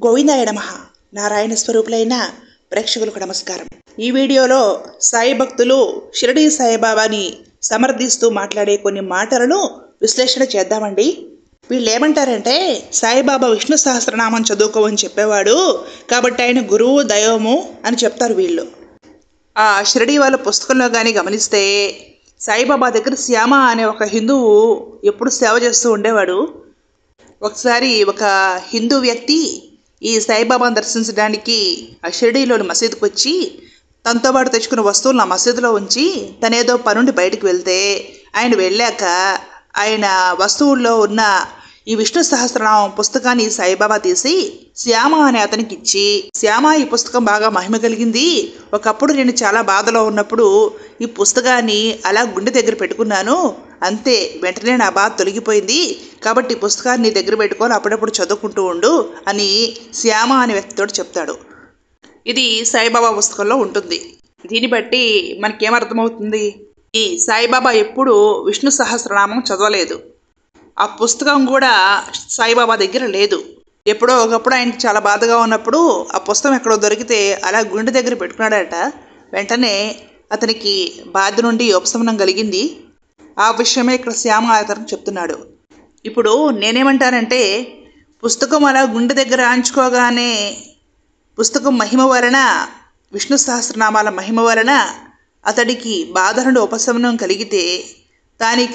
గోవిందాయ నమ నారాయణ స్వరూపులైన ప్రేక్షకులకు నమస్కారం ఈ వీడియోలో సాయి భక్తులు షిరడీ సాయిబాబాని సమర్థిస్తూ మాట్లాడే కొన్ని మాటలను విశ్లేషణ చేద్దామండి వీళ్ళు ఏమంటారంటే సాయిబాబా విష్ణు సహస్రనామం చదువుకోమని చెప్పేవాడు కాబట్టి ఆయన గురువు దైవము అని చెప్తారు వీళ్ళు ఆ షిరడీ వాళ్ళ పుస్తకంలో కానీ గమనిస్తే సాయిబాబా దగ్గర శ్యామ అనే ఒక హిందువు ఎప్పుడు సేవ చేస్తూ ఉండేవాడు ఒకసారి ఒక హిందూ వ్యక్తి ఈ సాయిబాబాను దర్శించడానికి ఆ షిరిడీలోని మసీదుకి వచ్చి తనతో పాటు తెచ్చుకున్న వస్తువులను ఆ మసీదులో ఉంచి తనేదో పనుండి బయటికి వెళ్తే ఆయన వెళ్ళాక ఆయన వస్తువుల్లో ఉన్న ఈ విష్ణు సహస్రనామం పుస్తకాన్ని సాయిబాబా తీసి శ్యామ అనే అతనికి ఇచ్చి శ్యామ ఈ పుస్తకం బాగా మహిమ కలిగింది ఒకప్పుడు నేను చాలా బాధలో ఉన్నప్పుడు ఈ పుస్తకాన్ని అలా గుండె దగ్గర పెట్టుకున్నాను అంతే వెంటనే నా బాధ తొలగిపోయింది కాబట్టి ఈ పుస్తకాన్ని నీ దగ్గర పెట్టుకొని అప్పుడప్పుడు చదువుకుంటూ ఉండు అని శ్యామ అనే వ్యక్తితో చెప్తాడు ఇది సాయిబాబా పుస్తకంలో ఉంటుంది దీన్ని బట్టి మనకేమర్థమవుతుంది ఈ సాయిబాబా ఎప్పుడు విష్ణు సహస్రనామం చదవలేదు ఆ పుస్తకం కూడా సాయిబాబా దగ్గర లేదు ఎప్పుడో ఒకప్పుడు ఆయనకి చాలా బాధగా ఉన్నప్పుడు ఆ పుస్తకం ఎక్కడో దొరికితే అలా గుండె దగ్గర పెట్టుకున్నాడట వెంటనే అతనికి బాధ నుండి ఉపశమనం కలిగింది ఆ విషయమే ఇక్కడ శ్యామ అతను చెప్తున్నాడు ఇప్పుడు నేనేమంటానంటే పుస్తకం అలా గుండె దగ్గర ఆంచుకోగానే పుస్తకం మహిమ వలన విష్ణు సహస్రనామాల మహిమ వలన అతడికి బాధ నుండి ఉపశమనం కలిగితే దానిక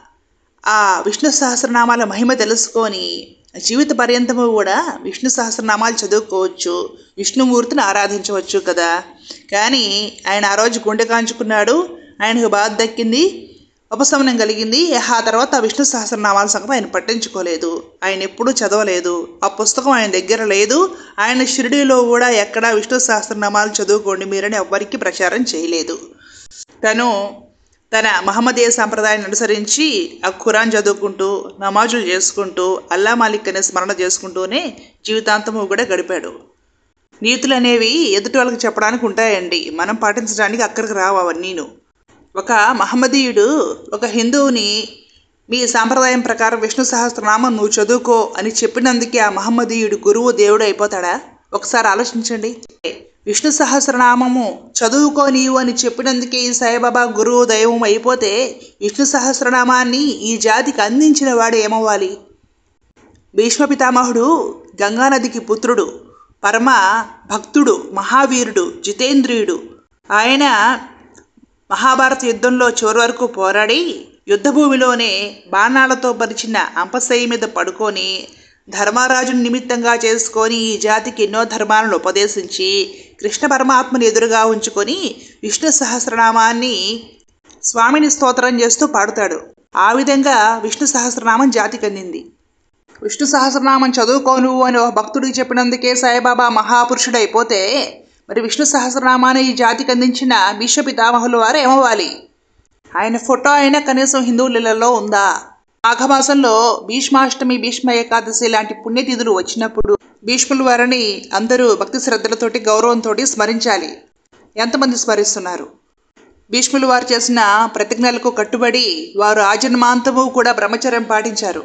ఆ విష్ణు సహస్రనామాల మహిమ తెలుసుకొని జీవిత పర్యంతము కూడా విష్ణు సహస్రనామాలు చదువుకోవచ్చు విష్ణుమూర్తిని ఆరాధించవచ్చు కదా కానీ ఆయన ఆ రోజు గుండె కాంచుకున్నాడు ఆయనకు బాధ దక్కింది ఉపశమనం కలిగింది ఆ తర్వాత ఆ విష్ణు సహస్రనామాల సంగతి ఆయన పట్టించుకోలేదు ఆయన ఎప్పుడూ చదవలేదు ఆ పుస్తకం ఆయన దగ్గర లేదు ఆయన షిరిడీలో కూడా ఎక్కడా విష్ణు సహస్రనామాలు చదువుకోండి మీరని ఎవ్వరికి ప్రచారం చేయలేదు తను తన మహమ్మదీయ సాంప్రదాయాన్ని అనుసరించి ఆ ఖురాన్ చదువుకుంటూ నమాజులు చేసుకుంటూ అల్లా మాలిక్ అనే స్మరణ చేసుకుంటూనే జీవితాంతము కూడా గడిపాడు నీతులు అనేవి ఎదుటి వాళ్ళకి చెప్పడానికి ఉంటాయండి మనం పాటించడానికి అక్కడికి రావు అవన్నీను ఒక మహమ్మదీయుడు ఒక హిందువుని మీ సాంప్రదాయం ప్రకారం విష్ణు సహస్రనామం నువ్వు చదువుకో అని చెప్పినందుకే ఆ మహమ్మదీయుడు గురువు దేవుడు అయిపోతాడా ఒకసారి ఆలోచించండి విష్ణు సహస్రనామము చదువుకో నీవు అని చెప్పినందుకే ఈ సాయిబాబా గురువు దైవం అయిపోతే విష్ణు సహస్రనామాన్ని ఈ జాతికి అందించిన వాడు ఏమవ్వాలి భీష్మ పితామహుడు గంగానదికి పుత్రుడు పరమ భక్తుడు మహావీరుడు జితేంద్రియుడు ఆయన మహాభారత యుద్ధంలో చివరి వరకు పోరాడి యుద్ధభూమిలోనే బాణాలతో పరిచిన అంపశయ్య మీద పడుకొని ధర్మరాజును నిమిత్తంగా చేసుకొని ఈ జాతికి ఎన్నో ధర్మాలను ఉపదేశించి కృష్ణ పరమాత్మని ఎదురుగా ఉంచుకొని విష్ణు సహస్రనామాన్ని స్వామిని స్తోత్రం చేస్తూ పాడుతాడు ఆ విధంగా విష్ణు సహస్రనామం జాతికి అందింది విష్ణు సహస్రనామం చదువుకోను అని ఒక భక్తుడికి చెప్పినందుకే సాయిబాబా మహాపురుషుడు అయిపోతే మరి విష్ణు సహస్రనామాన్ని ఈ జాతికి అందించిన భీష్మ పితామహుల వారు ఏమవ్వాలి ఆయన ఫోటో అయినా కనీసం హిందువులలో ఉందా మాఘమాసంలో భీష్మాష్టమి భీష్మ ఏకాదశి లాంటి పుణ్యతిథులు వచ్చినప్పుడు భీష్ముల వారిని అందరూ భక్తి శ్రద్ధలతోటి గౌరవంతో స్మరించాలి ఎంతమంది స్మరిస్తున్నారు భీష్ములు వారు చేసిన ప్రతిజ్ఞలకు కట్టుబడి వారు ఆజన్మాంతము కూడా బ్రహ్మచర్యం పాటించారు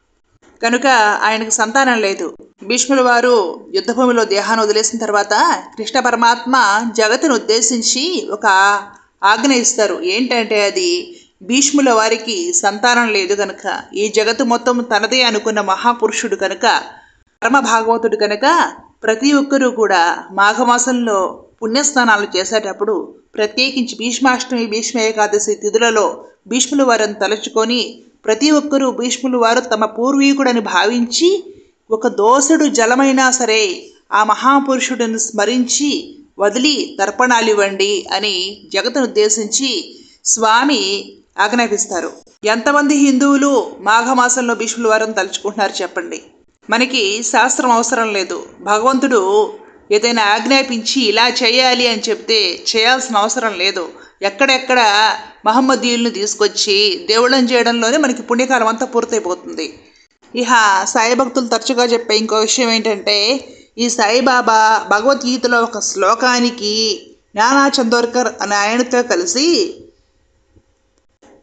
కనుక ఆయనకు సంతానం లేదు భీష్ముల వారు యుద్ధభూమిలో దేహాన్ని వదిలేసిన తర్వాత కృష్ణ పరమాత్మ జగత్తును ఉద్దేశించి ఒక ఆజ్ఞ ఇస్తారు ఏంటంటే అది భీష్ముల వారికి సంతానం లేదు కనుక ఈ జగత్తు మొత్తం తనదే అనుకున్న మహాపురుషుడు కనుక పరమ భాగవతుడు కనుక ప్రతి ఒక్కరూ కూడా మాఘమాసంలో పుణ్యస్నానాలు చేసేటప్పుడు ప్రత్యేకించి భీష్మాష్టమి భీష్మ ఏకాదశి తిథులలో భీష్ముల వారిని తలుచుకొని ప్రతి ఒక్కరూ భీష్ములు వారు తమ పూర్వీకుడని భావించి ఒక దోసుడు జలమైనా సరే ఆ మహాపురుషుడిని స్మరించి వదిలి తర్పణాలు ఇవ్వండి అని జగత్తును ఉద్దేశించి స్వామి ఆజ్ఞాపిస్తారు ఎంతమంది హిందువులు మాఘమాసంలో భీష్ముల వారిని తలుచుకుంటున్నారు చెప్పండి మనకి శాస్త్రం అవసరం లేదు భగవంతుడు ఏదైనా ఆజ్ఞాపించి ఇలా చేయాలి అని చెప్తే చేయాల్సిన అవసరం లేదు ఎక్కడెక్కడ మహమ్మదీయుల్ని తీసుకొచ్చి దేవుళ్ళని చేయడంలోనే మనకి పుణ్యకాలం అంతా పూర్తయిపోతుంది ఇహ సాయి భక్తులు తరచుగా చెప్పే ఇంకో విషయం ఏంటంటే ఈ సాయిబాబా భగవద్గీతలో ఒక శ్లోకానికి నానా చందోర్కర్ అనే ఆయనతో కలిసి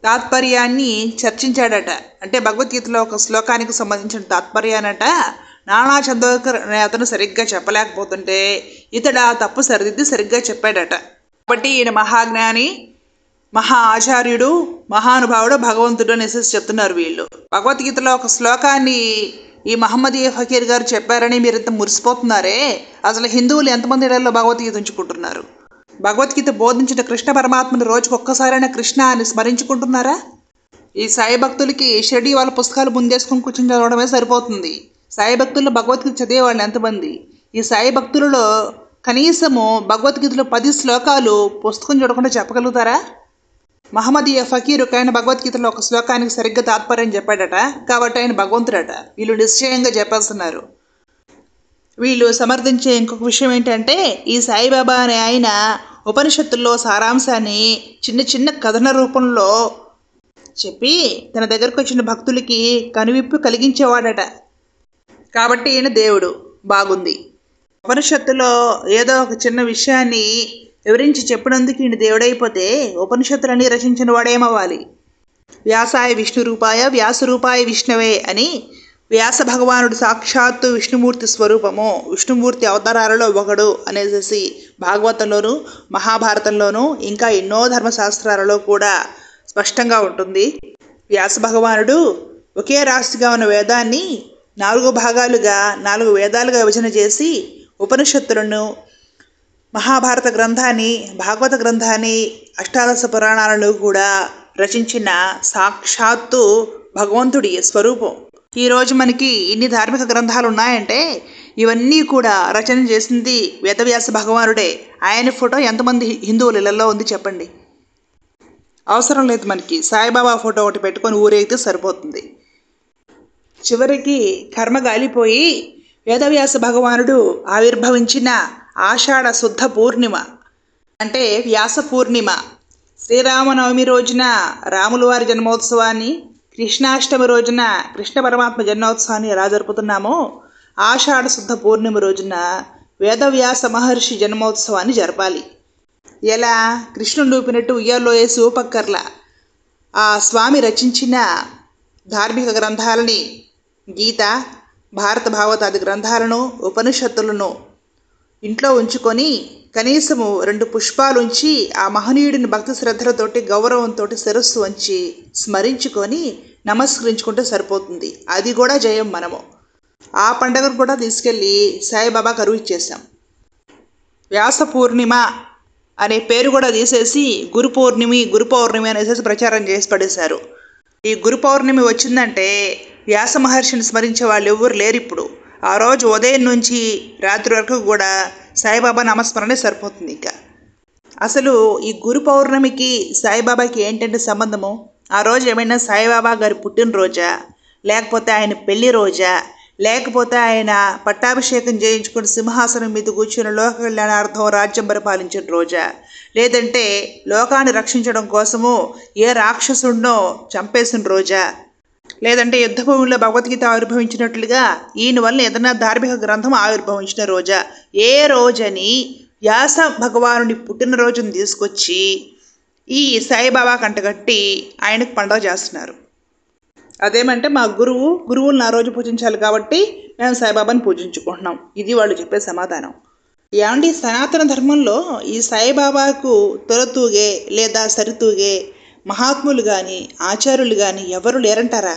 తాత్పర్యాన్ని చర్చించాడట అంటే భగవద్గీతలో ఒక శ్లోకానికి సంబంధించిన తాత్పర్యానట నానా చందోకర్ అనే అతను సరిగ్గా చెప్పలేకపోతుంటే ఇతడు ఆ తప్పు సరిదిద్ది సరిగ్గా చెప్పాడట కాబట్టి ఈయన మహాజ్ఞాని మహా ఆచార్యుడు మహానుభావుడు భగవంతుడు అనేసి చెప్తున్నారు వీళ్ళు భగవద్గీతలో ఒక శ్లోకాన్ని ఈ మహమ్మదీయ ఫకీర్ గారు చెప్పారని మీరు ఇంత మురిసిపోతున్నారే అసలు హిందువులు ఎంతమంది ఇళ్లలో భగవద్గీత ఉంచుకుంటున్నారు భగవద్గీత బోధించిన కృష్ణ పరమాత్మని రోజుకు ఒక్కసారైనా కృష్ణ అని స్మరించుకుంటున్నారా ఈ సాయి భక్తులకి షిరిడి వాళ్ళ పుస్తకాలు ముందేసుకుని కూర్చొని చదవడమే సరిపోతుంది సాయి భక్తుల్లో భగవద్గీత చదివే వాళ్ళు ఎంతమంది ఈ సాయి భక్తులలో కనీసము భగవద్గీతలో పది శ్లోకాలు పుస్తకం చూడకుండా చెప్పగలుగుతారా మహమ్మదీయ ఫకీర్ ఒక ఆయన భగవద్గీతలో ఒక శ్లోకానికి సరిగ్గా తాత్పర్యం చెప్పాడట కాబట్టి ఆయన భగవంతుడట వీళ్ళు నిశ్చయంగా చెప్పేస్తున్నారు వీళ్ళు సమర్థించే ఇంకొక విషయం ఏంటంటే ఈ సాయిబాబా అనే ఆయన ఉపనిషత్తుల్లో సారాంశాన్ని చిన్న చిన్న కథన రూపంలో చెప్పి తన దగ్గరకు వచ్చిన భక్తులకి కనువిప్పు కలిగించేవాడట కాబట్టి ఈయన దేవుడు బాగుంది ఉపనిషత్తులో ఏదో ఒక చిన్న విషయాన్ని వివరించి చెప్పినందుకు ఈయన దేవుడైపోతే ఉపనిషత్తులన్నీ రచించిన వాడేమవ్వాలి వ్యాసాయ విష్ణు రూపాయ వ్యాస రూపాయ విష్ణవే అని వ్యాస భగవానుడు సాక్షాత్తు విష్ణుమూర్తి స్వరూపము విష్ణుమూర్తి అవతారాలలో ఒకడు అనేసి భాగవతంలోను మహాభారతంలోను ఇంకా ఎన్నో ధర్మశాస్త్రాలలో కూడా స్పష్టంగా ఉంటుంది వ్యాస భగవానుడు ఒకే రాశిగా ఉన్న వేదాన్ని నాలుగు భాగాలుగా నాలుగు వేదాలుగా విభజన చేసి ఉపనిషత్తులను మహాభారత గ్రంథాన్ని భాగవత గ్రంథాన్ని అష్టాదశ పురాణాలను కూడా రచించిన సాక్షాత్తు భగవంతుడి స్వరూపం ఈరోజు మనకి ఇన్ని ధార్మిక గ్రంథాలు ఉన్నాయంటే ఇవన్నీ కూడా రచన చేసింది వేదవ్యాస భగవానుడే ఆయన ఫోటో ఎంతమంది హిందువుల ఇళ్లలో ఉంది చెప్పండి అవసరం లేదు మనకి సాయిబాబా ఫోటో ఒకటి పెట్టుకొని ఊరేగితే సరిపోతుంది చివరికి కర్మ గాలిపోయి వేదవ్యాస భగవానుడు ఆవిర్భవించిన ఆషాఢ శుద్ధ పూర్ణిమ అంటే వ్యాస పూర్ణిమ శ్రీరామనవమి రోజున రాముల వారి జన్మోత్సవాన్ని కృష్ణాష్టమి రోజున కృష్ణ పరమాత్మ జన్మోత్సవాన్ని ఎలా జరుపుతున్నామో ఆషాఢ శుద్ధ పూర్ణిమ రోజున వేదవ్యాస మహర్షి జన్మోత్సవాన్ని జరపాలి ఎలా కృష్ణుడు ఊపినట్టు ఉయ్యాల్లో వేసి ఊపక్కర్ల ఆ స్వామి రచించిన ధార్మిక గ్రంథాలని గీత భారత భాగవతాది గ్రంథాలను ఉపనిషత్తులను ఇంట్లో ఉంచుకొని కనీసము రెండు పుష్పాలు ఉంచి ఆ మహనీయుడిని భక్తి శ్రద్ధలతోటి గౌరవంతో శిరస్సు వంచి స్మరించుకొని నమస్కరించుకుంటే సరిపోతుంది అది కూడా జయం మనము ఆ పండగను కూడా తీసుకెళ్ళి సాయిబాబా కరువు ఇచ్చేసాం వ్యాస పూర్ణిమ అనే పేరు కూడా తీసేసి గురు పౌర్ణమి గురు పౌర్ణమి అనేసి ప్రచారం చేసి పడేశారు ఈ గురు పౌర్ణమి వచ్చిందంటే వ్యాస మహర్షిని స్మరించే వాళ్ళు ఎవరు లేరు ఇప్పుడు ఆ రోజు ఉదయం నుంచి రాత్రి వరకు కూడా సాయిబాబా నామస్మరణే సరిపోతుంది ఇంకా అసలు ఈ గురు పౌర్ణమికి సాయిబాబాకి ఏంటంటే సంబంధము ఆ రోజు ఏమైనా సాయిబాబా గారి పుట్టినరోజా లేకపోతే ఆయన పెళ్లి రోజా లేకపోతే ఆయన పట్టాభిషేకం చేయించుకుని సింహాసనం మీద కూర్చుని లోక కళ్యాణార్థం రాజ్యం పరిపాలించిన రోజా లేదంటే లోకాన్ని రక్షించడం కోసము ఏ రాక్షసుడినో చంపేసిన రోజా లేదంటే యుద్ధభూమిలో భగవద్గీత ఆవిర్భవించినట్లుగా ఈయన వల్ల ఏదైనా ధార్మిక గ్రంథం ఆవిర్భవించిన రోజా ఏ రోజని వ్యాస భగవానుని పుట్టినరోజును తీసుకొచ్చి ఈ సాయిబాబా కంటగట్టి ఆయనకు పండుగ చేస్తున్నారు అదేమంటే మా గురువు గురువులను ఆ రోజు పూజించాలి కాబట్టి మేము సాయిబాబాని పూజించుకుంటున్నాం ఇది వాళ్ళు చెప్పే సమాధానం ఏమండి సనాతన ధర్మంలో ఈ సాయిబాబాకు తొలతూగే లేదా సరితూగే మహాత్ములు కానీ ఆచార్యులు కానీ ఎవరు లేరంటారా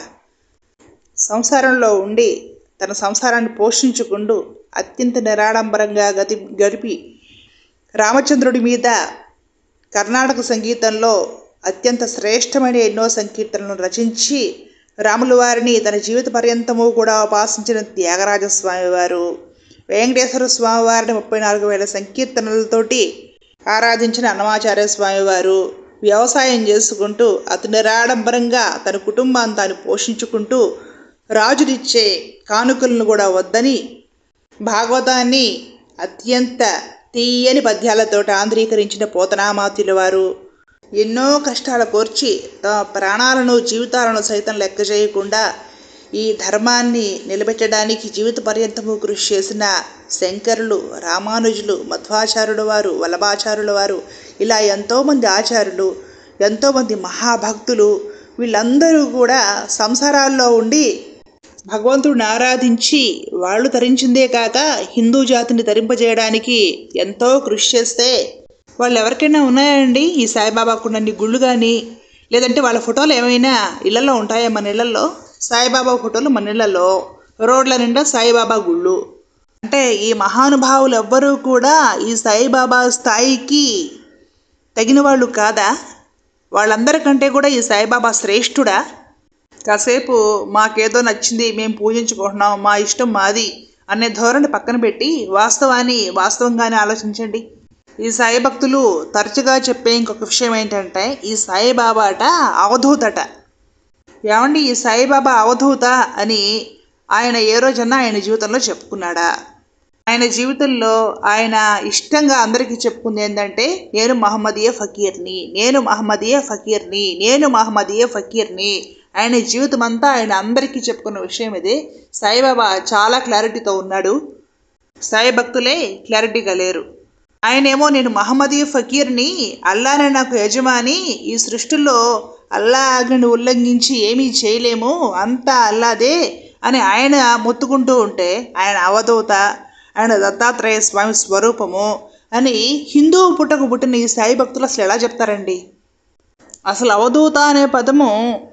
సంసారంలో ఉండి తన సంసారాన్ని పోషించుకుంటూ అత్యంత నిరాడంబరంగా గతి గడిపి రామచంద్రుడి మీద కర్ణాటక సంగీతంలో అత్యంత శ్రేష్టమైన ఎన్నో సంకీర్తనలను రచించి రాముల వారిని తన జీవిత పర్యంతము కూడా ఉపాసించిన త్యాగరాజ స్వామి వారు వెంకటేశ్వర స్వామి వారిని ముప్పై నాలుగు వేల సంకీర్తనలతోటి ఆరాధించిన అన్నమాచార్య స్వామి వారు వ్యవసాయం చేసుకుంటూ అతి నిరాడంబరంగా తన కుటుంబాన్ని తాను పోషించుకుంటూ రాజునిచ్చే కానుకలను కూడా వద్దని భాగవతాన్ని అత్యంత తీయని పద్యాలతో ఆంధ్రీకరించిన పోతనామాత్యుల వారు ఎన్నో కష్టాలు కోర్చి తమ ప్రాణాలను జీవితాలను సైతం లెక్క చేయకుండా ఈ ధర్మాన్ని నిలబెట్టడానికి జీవిత పర్యంతము కృషి చేసిన శంకరులు రామానుజులు మధ్వాచార్యుల వారు వల్లభాచార్యుల వారు ఇలా ఎంతోమంది ఆచార్యులు ఎంతోమంది మహాభక్తులు వీళ్ళందరూ కూడా సంసారాల్లో ఉండి భగవంతుడిని ఆరాధించి వాళ్ళు తరించిందే కాక హిందూ జాతిని తరింపజేయడానికి ఎంతో కృషి చేస్తే వాళ్ళు ఎవరికైనా ఉన్నాయండి ఈ సాయిబాబాకున్నన్ని గుళ్ళు కానీ లేదంటే వాళ్ళ ఫోటోలు ఏమైనా ఇళ్లలో ఉంటాయా మన ఇళ్లలో సాయిబాబా ఫోటోలు మన ఇళ్లలో రోడ్ల నిండా సాయిబాబా గుళ్ళు అంటే ఈ మహానుభావులు ఎవ్వరూ కూడా ఈ సాయిబాబా స్థాయికి తగిన వాళ్ళు కాదా వాళ్ళందరికంటే కూడా ఈ సాయిబాబా శ్రేష్ఠుడా కాసేపు మాకేదో నచ్చింది మేము పూజించుకుంటున్నాం మా ఇష్టం మాది అనే ధోరణి పక్కన పెట్టి వాస్తవాన్ని వాస్తవంగానే ఆలోచించండి ఈ సాయి భక్తులు తరచుగా చెప్పే ఇంకొక విషయం ఏంటంటే ఈ సాయిబాబా అట అవధూతట ఏమండి ఈ సాయిబాబా అవధూత అని ఆయన ఏ రోజన్నా ఆయన జీవితంలో చెప్పుకున్నాడా ఆయన జీవితంలో ఆయన ఇష్టంగా అందరికీ చెప్పుకుంది ఏంటంటే నేను మహమ్మదీయ ఫకీర్ని నేను మహమ్మదీయ ఫకీర్ని నేను మహమ్మదీయ ఫకీర్ని ఆయన జీవితం అంతా ఆయన అందరికీ చెప్పుకున్న విషయం ఇది సాయిబాబా చాలా క్లారిటీతో ఉన్నాడు సాయి భక్తులే క్లారిటీగా లేరు ఆయనేమో నేను మహమ్మదీయ ఫకీర్ని అల్లానే నాకు యజమాని ఈ సృష్టిలో అల్లా ఆజ్ఞను ఉల్లంఘించి ఏమీ చేయలేము అంతా అల్లాదే అని ఆయన మొత్తుకుంటూ ఉంటే ఆయన అవధూత ఆయన దత్తాత్రేయ స్వామి స్వరూపము అని హిందూ పుట్టకు పుట్టిన ఈ సాయి భక్తులు అసలు ఎలా చెప్తారండి అసలు అవధూత అనే పదము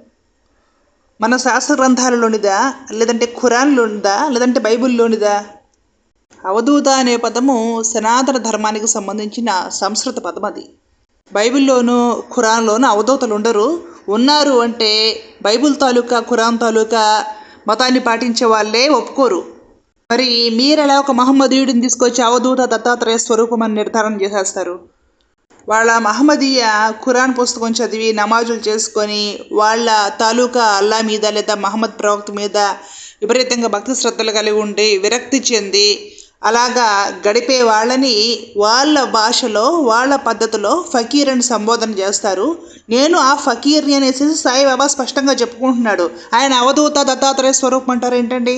మన శాస్త్ర గ్రంథాలలోనిదా లేదంటే ఖురాన్లోనిదా లేదంటే బైబిల్లోనిదా అవధూత అనే పదము సనాతన ధర్మానికి సంబంధించిన సంస్కృత పదం అది బైబిల్లోనూ ఖురాన్లోనూ అవధూతలు ఉండరు ఉన్నారు అంటే బైబిల్ తాలూకా ఖురాన్ తాలూకా మతాన్ని పాటించే వాళ్ళే ఒప్పుకోరు మరి మీరెలా ఒక మహమ్మదీయుడిని తీసుకొచ్చి అవధూత దత్తాత్రేయ స్వరూపం అని నిర్ధారణ చేసేస్తారు వాళ్ళ మహమ్మదీయ ఖురాన్ పుస్తకం చదివి నమాజులు చేసుకొని వాళ్ళ తాలూకా అల్లా మీద లేదా మహమ్మద్ ప్రవక్త మీద విపరీతంగా భక్తి శ్రద్ధలు కలిగి ఉండి విరక్తి చెంది అలాగా గడిపే వాళ్ళని వాళ్ళ భాషలో వాళ్ళ పద్ధతిలో ఫకీర్ అని సంబోధన చేస్తారు నేను ఆ ఫకీర్ని అనేసి సాయిబాబా స్పష్టంగా చెప్పుకుంటున్నాడు ఆయన అవధూత దత్తాత్రేయ స్వరూపం అంటారు ఏంటండి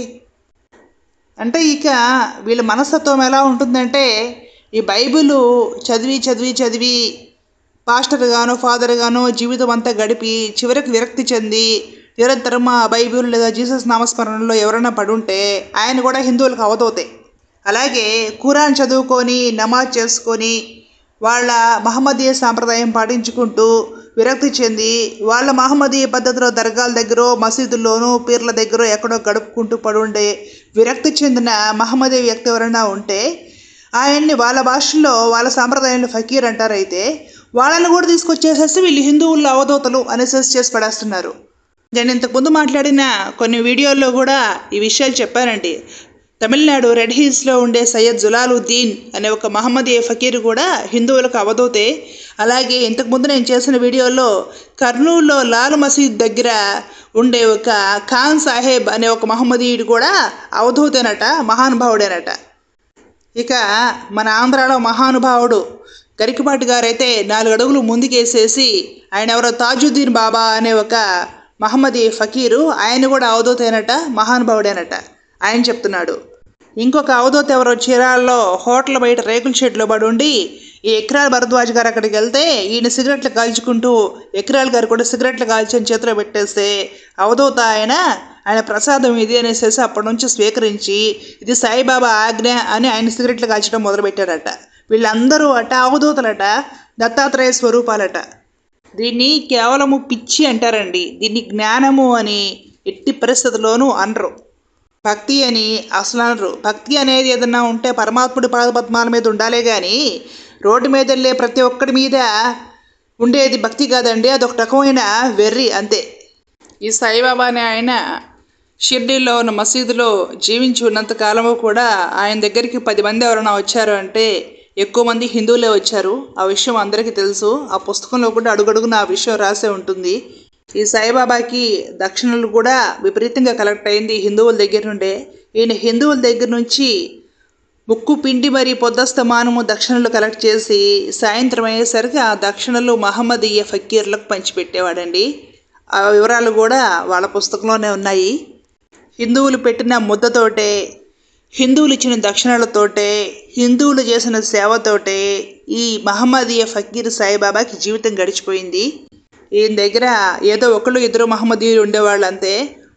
అంటే ఇక వీళ్ళ మనస్తత్వం ఎలా ఉంటుందంటే ఈ బైబిల్ చదివి చదివి చదివి పాస్టర్ గానో ఫాదర్ గానో జీవితం అంతా గడిపి చివరికి విరక్తి చెంది నిరంతరం ఆ బైబిల్ లేదా జీసస్ నామస్మరణలో ఎవరైనా పడుంటే ఆయన కూడా హిందువులకు అవతవుతాయి అలాగే ఖురాన్ చదువుకొని నమాజ్ చేసుకొని వాళ్ళ మహమ్మదీయ సాంప్రదాయం పాటించుకుంటూ విరక్తి చెంది వాళ్ళ మహమ్మదీయ పద్ధతిలో దర్గాల దగ్గర మసీదుల్లోనూ పీర్ల దగ్గర ఎక్కడో గడుపుకుంటూ పడుండే విరక్తి చెందిన మహమ్మదీయ వ్యక్తి ఎవరైనా ఉంటే ఆయన్ని వాళ్ళ భాషల్లో వాళ్ళ సాంప్రదాయంలో ఫకీర్ అంటారు అయితే వాళ్ళని కూడా తీసుకొచ్చేసేసి వీళ్ళు హిందువుల్లో అవధూతలు అనేసి చేసి పడేస్తున్నారు నేను ఇంతకుముందు మాట్లాడిన కొన్ని వీడియోల్లో కూడా ఈ విషయాలు చెప్పానండి తమిళనాడు రెడ్ హిల్స్లో ఉండే సయ్యద్ జులాలుద్దీన్ అనే ఒక మహమ్మదీయ ఫకీర్ కూడా హిందువులకు అవధూతే అలాగే ఇంతకుముందు నేను చేసిన వీడియోలో కర్నూలులో లాల్ మసీద్ దగ్గర ఉండే ఒక ఖాన్ సాహెబ్ అనే ఒక మహమ్మదీయుడు కూడా అవధూతేనట మహానుభావుడేనట ఇక మన ఆంధ్రాలో మహానుభావుడు గరికపాటి గారైతే నాలుగు అడుగులు ముందుకేసేసి ఆయన ఎవరో తాజుద్దీన్ బాబా అనే ఒక మహమ్మదీ ఫకీరు ఆయన కూడా అవధూతేనట మహానుభావుడేనట ఆయన చెప్తున్నాడు ఇంకొక అవధూత ఎవరో చీరాల్లో హోటల్ బయట రేకుల షెడ్లో పడి ఉండి ఈ ఎక్రాల్ భరద్వాజ్ గారు అక్కడికి వెళ్తే ఈయన సిగరెట్లు కాల్చుకుంటూ ఎక్రాల్ గారు కూడా సిగరెట్లు కాల్చని చేతిలో పెట్టేస్తే అవధూత ఆయన ఆయన ప్రసాదం ఇది అనేసి అప్పటి నుంచి స్వీకరించి ఇది సాయిబాబా ఆజ్ఞ అని ఆయన సిగరెట్లు కాల్చడం మొదలుపెట్టారట వీళ్ళందరూ అట అవధూతలట దత్తాత్రేయ స్వరూపాలట దీన్ని కేవలము పిచ్చి అంటారండి దీన్ని జ్ఞానము అని ఎట్టి పరిస్థితుల్లోనూ అనరు భక్తి అని అసలు అనరు భక్తి అనేది ఏదన్నా ఉంటే పరమాత్ముడి పాదపద్మాల మీద ఉండాలే కానీ రోడ్డు మీద వెళ్ళే ప్రతి ఒక్కడి మీద ఉండేది భక్తి కాదండి అదొక రకమైన వెర్రి అంతే ఈ సాయిబాబా అనే ఆయన షిర్డీలో ఉన్న మసీదులో జీవించి ఉన్నంత కాలము కూడా ఆయన దగ్గరికి పది మంది ఎవరైనా వచ్చారు అంటే ఎక్కువ మంది హిందువులే వచ్చారు ఆ విషయం అందరికీ తెలుసు ఆ పుస్తకంలో కూడా అడుగడుగున ఆ విషయం రాసే ఉంటుంది ఈ సాయిబాబాకి దక్షిణలు కూడా విపరీతంగా కలెక్ట్ అయింది హిందువుల దగ్గర నుండే ఈయన హిందువుల దగ్గర నుంచి ముక్కు పిండి మరి పొద్దస్తమానము దక్షిణలు కలెక్ట్ చేసి సాయంత్రం అయ్యేసరికి ఆ దక్షిణలు మహమ్మదీయ ఫకీర్లకు పంచిపెట్టేవాడండి ఆ వివరాలు కూడా వాళ్ళ పుస్తకంలోనే ఉన్నాయి హిందువులు పెట్టిన ముద్దతోటే హిందువులు ఇచ్చిన దక్షిణాలతోటే హిందువులు చేసిన సేవతోటే ఈ మహమ్మదీయ ఫకీర్ సాయిబాబాకి జీవితం గడిచిపోయింది ఈయన దగ్గర ఏదో ఒకళ్ళు ఇద్దరు మహమ్మదీయులు ఉండేవాళ్ళు అంతే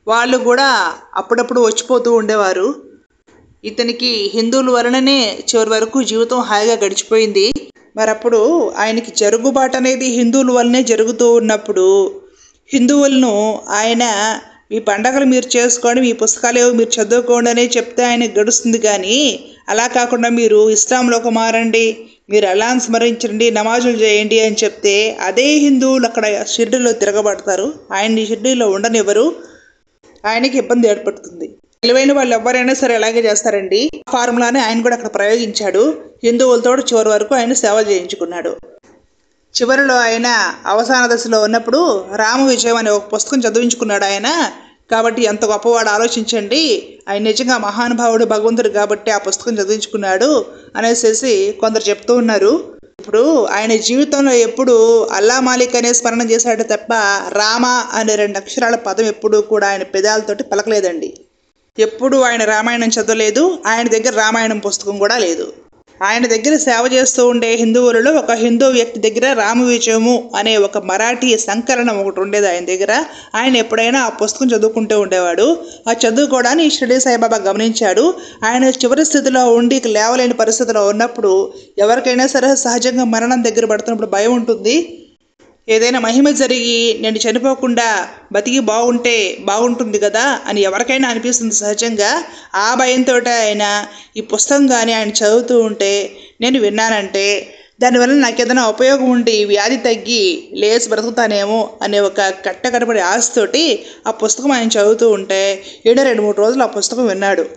వాళ్ళు కూడా అప్పుడప్పుడు వచ్చిపోతూ ఉండేవారు ఇతనికి హిందువుల వలననే చివరి వరకు జీవితం హాయిగా గడిచిపోయింది మరి అప్పుడు ఆయనకి జరుగుబాటు అనేది హిందువుల వల్లనే జరుగుతూ ఉన్నప్పుడు హిందువులను ఆయన మీ పండగలు మీరు చేసుకోండి మీ పుస్తకాలు ఏవో మీరు చదువుకోండి అనే చెప్తే ఆయన గడుస్తుంది కానీ అలా కాకుండా మీరు ఇస్లాంలోకి మారండి మీరు అల్లాను స్మరించండి నమాజులు చేయండి అని చెప్తే అదే హిందువులు అక్కడ షిర్డీలో తిరగబడతారు ఆయన్ని షిర్డీలో ఉండనివ్వరు ఆయనకి ఇబ్బంది ఏర్పడుతుంది తెలివైన వాళ్ళు ఎవరైనా సరే అలాగే చేస్తారండి ఆ ఫార్ములానే ఆయన కూడా అక్కడ ప్రయోగించాడు హిందువులతో చివరి వరకు ఆయన సేవ చేయించుకున్నాడు చివరిలో ఆయన అవసాన దశలో ఉన్నప్పుడు రామ విజయం అనే ఒక పుస్తకం చదివించుకున్నాడు ఆయన కాబట్టి ఎంత గొప్పవాడు ఆలోచించండి ఆయన నిజంగా మహానుభావుడు భగవంతుడు కాబట్టి ఆ పుస్తకం చదివించుకున్నాడు అనేసి కొందరు చెప్తూ ఉన్నారు ఇప్పుడు ఆయన జీవితంలో ఎప్పుడు అల్లా మాలిక్ అనే స్మరణ చేశాడు తప్ప రామ అనే రెండు అక్షరాల పదం ఎప్పుడూ కూడా ఆయన పెదాలతోటి పలకలేదండి ఎప్పుడు ఆయన రామాయణం చదవలేదు ఆయన దగ్గర రామాయణం పుస్తకం కూడా లేదు ఆయన దగ్గర సేవ చేస్తూ ఉండే హిందువులలో ఒక హిందూ వ్యక్తి దగ్గర రామ విజయము అనే ఒక మరాఠీ సంకలనం ఒకటి ఉండేది ఆయన దగ్గర ఆయన ఎప్పుడైనా ఆ పుస్తకం చదువుకుంటూ ఉండేవాడు ఆ చదువుకోవడాన్ని షిరిడి సాయిబాబా గమనించాడు ఆయన చివరి స్థితిలో ఉండి ఇక లేవలేని పరిస్థితిలో ఉన్నప్పుడు ఎవరికైనా సరే సహజంగా మరణం దగ్గర పడుతున్నప్పుడు భయం ఉంటుంది ఏదైనా మహిమ జరిగి నేను చనిపోకుండా బతికి బాగుంటే బాగుంటుంది కదా అని ఎవరికైనా అనిపిస్తుంది సహజంగా ఆ భయంతో ఆయన ఈ పుస్తకం కానీ ఆయన చదువుతూ ఉంటే నేను విన్నానంటే దానివల్ల నాకు ఏదైనా ఉపయోగం ఉండి వ్యాధి తగ్గి లేచి బ్రతుకుతానేమో అనే ఒక కట్టకడపడి ఆశతోటి ఆ పుస్తకం ఆయన చదువుతూ ఉంటే ఏడో రెండు మూడు రోజులు ఆ పుస్తకం విన్నాడు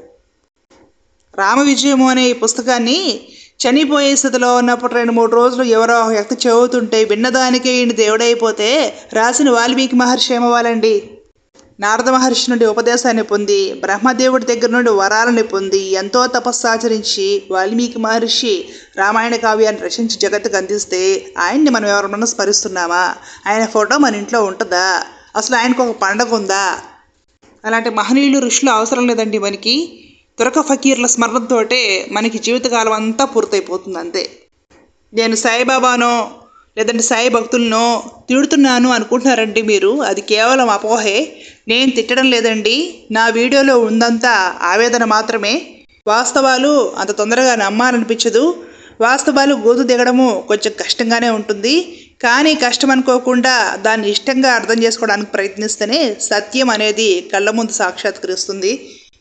రామ విజయము అనే ఈ పుస్తకాన్ని చనిపోయే స్థితిలో ఉన్నప్పుడు రెండు మూడు రోజులు ఎవరో ఒక వ్యక్తి చదువుతుంటే విన్నదానికే ఈయన దేవుడైపోతే రాసిన వాల్మీకి మహర్షి ఏమవ్వాలండి నారద మహర్షి నుండి ఉపదేశాన్ని పొంది బ్రహ్మదేవుడి దగ్గర నుండి వరాలని పొంది ఎంతో తపస్సాచరించి వాల్మీకి మహర్షి రామాయణ కావ్యాన్ని రచించి జగత్తుకు అందిస్తే ఆయన్ని మనం ఎవరన్నా స్మరిస్తున్నామా ఆయన ఫోటో మన ఇంట్లో ఉంటుందా అసలు ఆయనకు ఒక పండగ ఉందా అలాంటి మహనీయులు ఋషులు అవసరం లేదండి మనకి తురక ఫకీర్ల స్మరణతోటే మనకి జీవితకాలం అంతా పూర్తయిపోతుంది అంతే నేను సాయిబాబానో లేదంటే సాయి భక్తులనో తిడుతున్నాను అనుకుంటున్నారండి మీరు అది కేవలం అపోహే నేను తిట్టడం లేదండి నా వీడియోలో ఉందంతా ఆవేదన మాత్రమే వాస్తవాలు అంత తొందరగా నమ్మాలనిపించదు వాస్తవాలు గోదు దిగడము కొంచెం కష్టంగానే ఉంటుంది కానీ కష్టం అనుకోకుండా దాన్ని ఇష్టంగా అర్థం చేసుకోవడానికి ప్రయత్నిస్తేనే సత్యం అనేది కళ్ళ ముందు సాక్షాత్కరిస్తుంది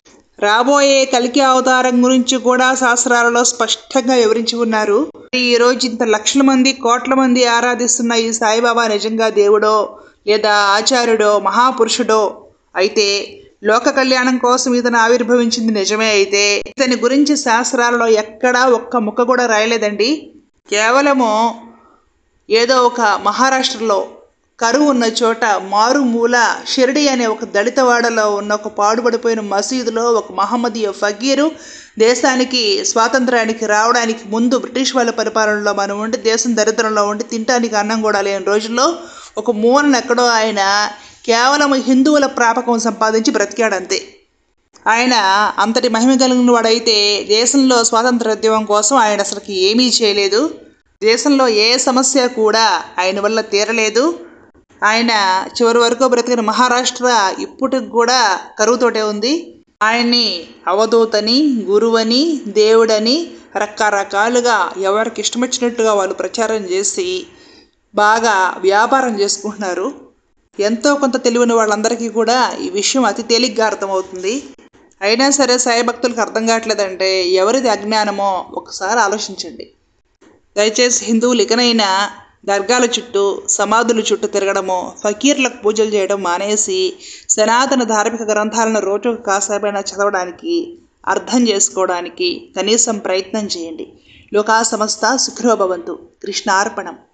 రాబోయే కలికి అవతారం గురించి కూడా శాస్త్రాలలో స్పష్టంగా వివరించి ఉన్నారు ఈ రోజు ఇంత లక్షల మంది కోట్ల మంది ఆరాధిస్తున్న ఈ సాయిబాబా నిజంగా దేవుడో లేదా ఆచార్యుడో మహాపురుషుడో అయితే లోక కళ్యాణం కోసం ఇతను ఆవిర్భవించింది నిజమే అయితే ఇతని గురించి శాస్త్రాలలో ఎక్కడా ఒక్క ముక్క కూడా రాయలేదండి కేవలము ఏదో ఒక మహారాష్ట్రలో కరువు ఉన్న చోట మారుమూల షిరిడి అనే ఒక దళితవాడలో ఉన్న ఒక పాడుపడిపోయిన మసీదులో ఒక మహమ్మదీయ ఫకీరు దేశానికి స్వాతంత్రానికి రావడానికి ముందు బ్రిటిష్ వాళ్ళ పరిపాలనలో మనం ఉండి దేశం దరిద్రంలో ఉండి తినడానికి అన్నం కూడా లేని రోజుల్లో ఒక మూలన ఎక్కడో ఆయన కేవలం హిందువుల ప్రాపకం సంపాదించి బ్రతికాడంతే ఆయన అంతటి మహిమ కలిగిన వాడైతే దేశంలో స్వాతంత్రోద్యమం కోసం ఆయన అసలుకి ఏమీ చేయలేదు దేశంలో ఏ సమస్య కూడా ఆయన వల్ల తీరలేదు ఆయన చివరి వరకు బ్రతికిన మహారాష్ట్ర ఇప్పటికి కూడా కరువుతోటే ఉంది ఆయన్ని అవధూతని గురువని దేవుడని రకరకాలుగా ఎవరికి ఇష్టం వచ్చినట్టుగా వాళ్ళు ప్రచారం చేసి బాగా వ్యాపారం చేసుకుంటున్నారు ఎంతో కొంత తెలివిన వాళ్ళందరికీ కూడా ఈ విషయం అతి తేలిగ్గా అర్థమవుతుంది అయినా సరే సాయి భక్తులకు అర్థం కావట్లేదంటే ఎవరిది అజ్ఞానమో ఒకసారి ఆలోచించండి దయచేసి హిందువులు ఇకనైనా దర్గాల చుట్టూ సమాధుల చుట్టూ తిరగడము ఫకీర్లకు పూజలు చేయడం మానేసి సనాతన ధార్మిక గ్రంథాలను రోజు కాసేపైనా చదవడానికి అర్థం చేసుకోవడానికి కనీసం ప్రయత్నం చేయండి లోకా సమస్త సుఖినో భవంతు కృష్ణార్పణం